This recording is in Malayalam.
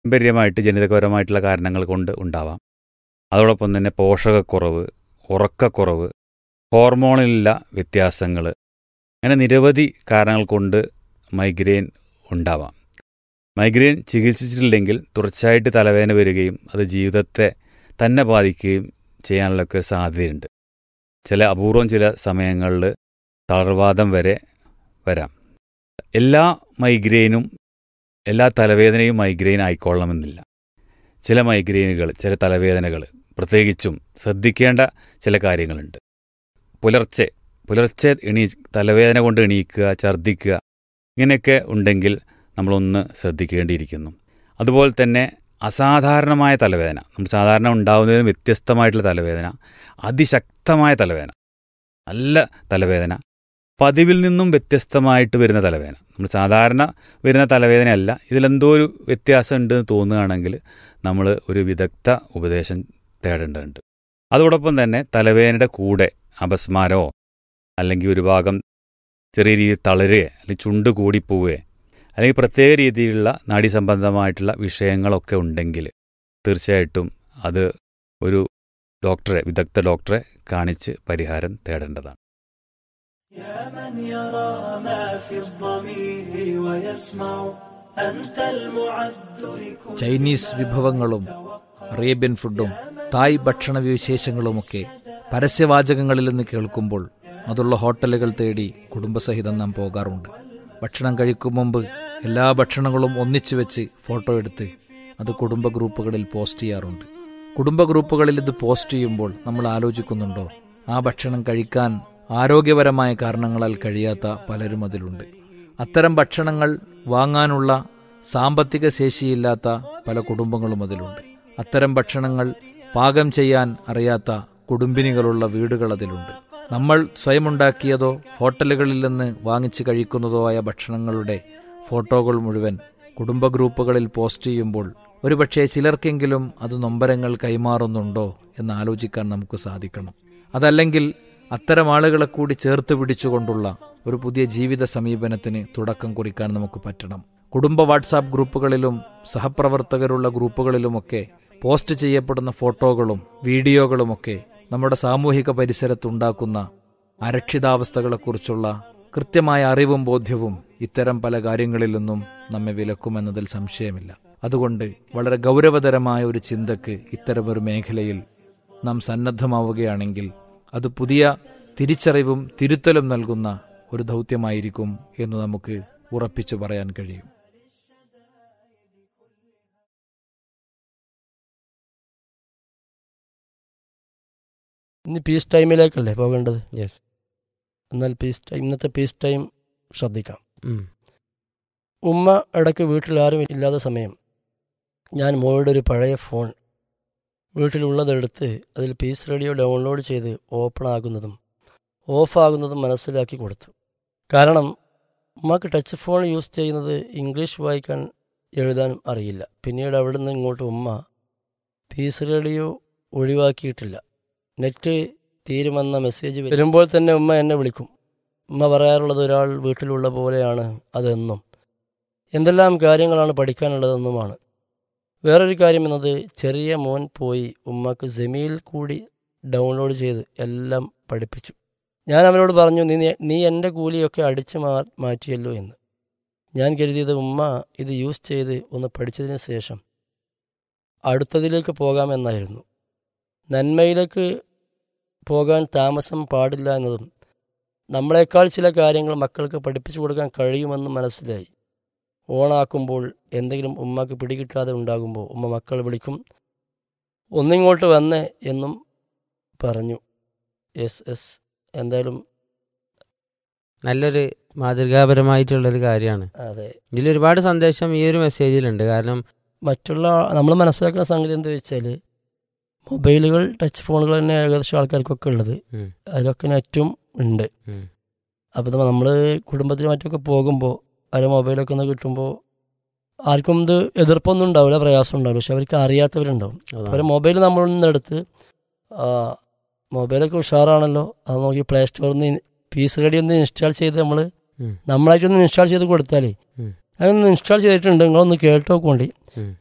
പാരമ്പര്യമായിട്ട് ജനിതകപരമായിട്ടുള്ള കാരണങ്ങൾ കൊണ്ട് ഉണ്ടാവാം അതോടൊപ്പം തന്നെ പോഷകക്കുറവ് ഉറക്കക്കുറവ് ഹോർമോണിലുള്ള വ്യത്യാസങ്ങൾ അങ്ങനെ നിരവധി കാരണങ്ങൾ കൊണ്ട് മൈഗ്രെയിൻ ഉണ്ടാവാം മൈഗ്രെയിൻ ചികിത്സിച്ചിട്ടില്ലെങ്കിൽ തുടർച്ചയായിട്ട് തലവേദന വരികയും അത് ജീവിതത്തെ തന്നെ ബാധിക്കുകയും ചെയ്യാനുള്ളൊക്കെ ഒരു സാധ്യതയുണ്ട് ചില അപൂർവം ചില സമയങ്ങളിൽ തളർവാദം വരെ വരാം എല്ലാ മൈഗ്രെയിനും എല്ലാ തലവേദനയും മൈഗ്രെയിൻ ആയിക്കൊള്ളണമെന്നില്ല ചില മൈഗ്രെയിനുകൾ ചില തലവേദനകൾ പ്രത്യേകിച്ചും ശ്രദ്ധിക്കേണ്ട ചില കാര്യങ്ങളുണ്ട് പുലർച്ചെ പുലർച്ചെ എണീ തലവേദന കൊണ്ട് എണീക്കുക ഛർദ്ദിക്കുക ഇങ്ങനെയൊക്കെ ഉണ്ടെങ്കിൽ നമ്മളൊന്ന് ശ്രദ്ധിക്കേണ്ടിയിരിക്കുന്നു അതുപോലെ തന്നെ അസാധാരണമായ തലവേദന നമ്മൾ സാധാരണ ഉണ്ടാകുന്നതിന് വ്യത്യസ്തമായിട്ടുള്ള തലവേദന അതിശക്തമായ തലവേദന നല്ല തലവേദന പതിവിൽ നിന്നും വ്യത്യസ്തമായിട്ട് വരുന്ന തലവേദന നമ്മൾ സാധാരണ വരുന്ന തലവേദനയല്ല ഇതിലെന്തോ ഒരു വ്യത്യാസം ഉണ്ടെന്ന് തോന്നുകയാണെങ്കിൽ നമ്മൾ ഒരു വിദഗ്ധ ഉപദേശം തേടേണ്ടതുണ്ട് അതോടൊപ്പം തന്നെ തലവേദനയുടെ കൂടെ അപസ്മാരമോ അല്ലെങ്കിൽ ഒരു ഭാഗം ചെറിയ രീതിയിൽ തളരുകയോ അല്ലെങ്കിൽ ചുണ്ട് കൂടിപ്പോവുകയോ അല്ലെങ്കിൽ പ്രത്യേക രീതിയിലുള്ള നാഡീസംബന്ധമായിട്ടുള്ള വിഷയങ്ങളൊക്കെ ഉണ്ടെങ്കിൽ തീർച്ചയായിട്ടും അത് ഒരു ഡോക്ടറെ വിദഗ്ധ ഡോക്ടറെ കാണിച്ച് പരിഹാരം തേടേണ്ടതാണ് يا من يرى ما في الضمير ويسمع أنت المعد لكل ചൈനീസ് വിഭവങ്ങളും അറേബ്യൻ ഫുഡും തായ് ഭക്ഷണ വിശേഷങ്ങളുമൊക്കെ പരസ്യവാചകങ്ങളിൽ നിന്ന് കേൾക്കുമ്പോൾ അതുള്ള ഹോട്ടലുകൾ തേടി കുടുംബസഹിതം നാം പോകാറുണ്ട് ഭക്ഷണം കഴിക്കും മുമ്പ് എല്ലാ ഭക്ഷണങ്ങളും ഒന്നിച്ചു വെച്ച് ഫോട്ടോ എടുത്ത് അത് കുടുംബ ഗ്രൂപ്പുകളിൽ പോസ്റ്റ് ചെയ്യാറുണ്ട് കുടുംബ ഗ്രൂപ്പുകളിൽ ഇത് പോസ്റ്റ് ചെയ്യുമ്പോൾ നമ്മൾ ആലോചിക്കുന്നുണ്ടോ ആ ഭക്ഷണം കഴിക്കാൻ ആരോഗ്യപരമായ കാരണങ്ങളാൽ കഴിയാത്ത പലരും അതിലുണ്ട് അത്തരം ഭക്ഷണങ്ങൾ വാങ്ങാനുള്ള സാമ്പത്തിക ശേഷിയില്ലാത്ത പല കുടുംബങ്ങളും അതിലുണ്ട് അത്തരം ഭക്ഷണങ്ങൾ പാകം ചെയ്യാൻ അറിയാത്ത കുടുംബിനികളുള്ള വീടുകൾ അതിലുണ്ട് നമ്മൾ സ്വയം ഉണ്ടാക്കിയതോ ഹോട്ടലുകളിൽ നിന്ന് വാങ്ങിച്ച് കഴിക്കുന്നതോ ആയ ഭക്ഷണങ്ങളുടെ ഫോട്ടോകൾ മുഴുവൻ കുടുംബ ഗ്രൂപ്പുകളിൽ പോസ്റ്റ് ചെയ്യുമ്പോൾ ഒരുപക്ഷെ ചിലർക്കെങ്കിലും അത് നൊമ്പരങ്ങൾ കൈമാറുന്നുണ്ടോ എന്ന് ആലോചിക്കാൻ നമുക്ക് സാധിക്കണം അതല്ലെങ്കിൽ അത്തരം ആളുകളെ കൂടി ചേർത്ത് പിടിച്ചുകൊണ്ടുള്ള ഒരു പുതിയ ജീവിത സമീപനത്തിന് തുടക്കം കുറിക്കാൻ നമുക്ക് പറ്റണം കുടുംബ വാട്സാപ്പ് ഗ്രൂപ്പുകളിലും സഹപ്രവർത്തകരുള്ള ഗ്രൂപ്പുകളിലുമൊക്കെ പോസ്റ്റ് ചെയ്യപ്പെടുന്ന ഫോട്ടോകളും വീഡിയോകളുമൊക്കെ നമ്മുടെ സാമൂഹിക പരിസരത്തുണ്ടാക്കുന്ന അരക്ഷിതാവസ്ഥകളെക്കുറിച്ചുള്ള കൃത്യമായ അറിവും ബോധ്യവും ഇത്തരം പല കാര്യങ്ങളിൽ നിന്നും നമ്മെ വിലക്കുമെന്നതിൽ സംശയമില്ല അതുകൊണ്ട് വളരെ ഗൗരവതരമായ ഒരു ചിന്തക്ക് ഇത്തരമൊരു മേഖലയിൽ നാം സന്നദ്ധമാവുകയാണെങ്കിൽ അത് പുതിയ തിരിച്ചറിവും തിരുത്തലും നൽകുന്ന ഒരു ദൗത്യമായിരിക്കും എന്ന് നമുക്ക് ഉറപ്പിച്ചു പറയാൻ കഴിയും ഇനി പീസ് ടൈമിലേക്കല്ലേ പോകേണ്ടത് യെസ് എന്നാൽ പീസ് ടൈം ഇന്നത്തെ പീസ് ടൈം ശ്രദ്ധിക്കാം ഉമ്മ ഇടയ്ക്ക് വീട്ടിൽ ആരും ഇല്ലാത്ത സമയം ഞാൻ മോയുടെ ഒരു പഴയ ഫോൺ വീട്ടിലുള്ളതെടുത്ത് അതിൽ പീസ് റേഡിയോ ഡൗൺലോഡ് ചെയ്ത് ഓപ്പൺ ആകുന്നതും ഓഫാകുന്നതും മനസ്സിലാക്കി കൊടുത്തു കാരണം ഉമ്മക്ക് ടച്ച് ഫോൺ യൂസ് ചെയ്യുന്നത് ഇംഗ്ലീഷ് വായിക്കാൻ എഴുതാനും അറിയില്ല പിന്നീട് അവിടെ നിന്ന് ഇങ്ങോട്ട് ഉമ്മ പീസ് റേഡിയോ ഒഴിവാക്കിയിട്ടില്ല നെറ്റ് തീരുമെന്ന മെസ്സേജ് വരുമ്പോൾ തന്നെ ഉമ്മ എന്നെ വിളിക്കും ഉമ്മ പറയാറുള്ളത് ഒരാൾ വീട്ടിലുള്ള പോലെയാണ് അതെന്നും എന്തെല്ലാം കാര്യങ്ങളാണ് പഠിക്കാനുള്ളതെന്നുമാണ് വേറൊരു കാര്യം എന്നത് ചെറിയ മോൻ പോയി ഉമ്മക്ക് സെമിയിൽ കൂടി ഡൗൺലോഡ് ചെയ്ത് എല്ലാം പഠിപ്പിച്ചു ഞാൻ അവരോട് പറഞ്ഞു നീ നീ എൻ്റെ കൂലിയൊക്കെ അടിച്ചു മാ മാറ്റിയല്ലോ എന്ന് ഞാൻ കരുതിയത് ഉമ്മ ഇത് യൂസ് ചെയ്ത് ഒന്ന് പഠിച്ചതിന് ശേഷം അടുത്തതിലേക്ക് പോകാമെന്നായിരുന്നു നന്മയിലേക്ക് പോകാൻ താമസം പാടില്ല എന്നതും നമ്മളെക്കാൾ ചില കാര്യങ്ങൾ മക്കൾക്ക് പഠിപ്പിച്ചു കൊടുക്കാൻ കഴിയുമെന്ന് മനസ്സിലായി ഓണാക്കുമ്പോൾ എന്തെങ്കിലും ഉമ്മക്ക് പിടികിട്ടാതെ ഉണ്ടാകുമ്പോൾ ഉമ്മ മക്കൾ വിളിക്കും ഒന്നിങ്ങോട്ട് വന്നേ എന്നും പറഞ്ഞു എസ് എസ് എന്തായാലും നല്ലൊരു മാതൃകാപരമായിട്ടുള്ളൊരു കാര്യമാണ് അതെ ഇതിൽ ഒരുപാട് സന്ദേശം ഈ ഒരു മെസ്സേജിലുണ്ട് കാരണം മറ്റുള്ള നമ്മൾ മനസ്സിലാക്കുന്ന സംഗതി എന്താ വെച്ചാൽ മൊബൈലുകൾ ടച്ച് ഫോണുകൾ തന്നെ ഏകദേശം ആൾക്കാർക്കൊക്കെ ഉള്ളത് ഉം. അതിലൊക്കെ നെറ്റും ഉണ്ട് ഉം. അപ്പോൾ നമ്മൾ കുടുംബത്തിൽ മറ്റൊക്കെ പോകുമ്പോൾ അതിൽ മൊബൈലൊക്കെ ഒന്ന് കിട്ടുമ്പോൾ ആർക്കും ഇത് എതിർപ്പൊന്നും ഉണ്ടാവില്ല പ്രയാസം ഉണ്ടാവില്ല പക്ഷെ അവർക്ക് അറിയാത്തവരുണ്ടാവും അതാണ്. അവർ മൊബൈൽ നമ്മളിൽ നിന്ന് എടുത്ത് ആ, മൊബൈലൊക്കെ ഉഷാറാണല്ലോ അത് നോക്കി പ്ലേ സ്റ്റോറിൽ നിന്ന് പീസ് റെഡി ഒന്ന് ഇൻസ്റ്റാൾ ചെയ്ത് നമ്മൾ ഉം. നമ്മളായിട്ടൊന്ന് ഇൻസ്റ്റാൾ ചെയ്ത് കൊടുത്താലേ ഉം. അതൊന്ന് ഇൻസ്റ്റാൾ ചെയ്തിട്ടുണ്ട് നിങ്ങളൊന്ന് കേട്ടോക്കോണ്ടി ഉം.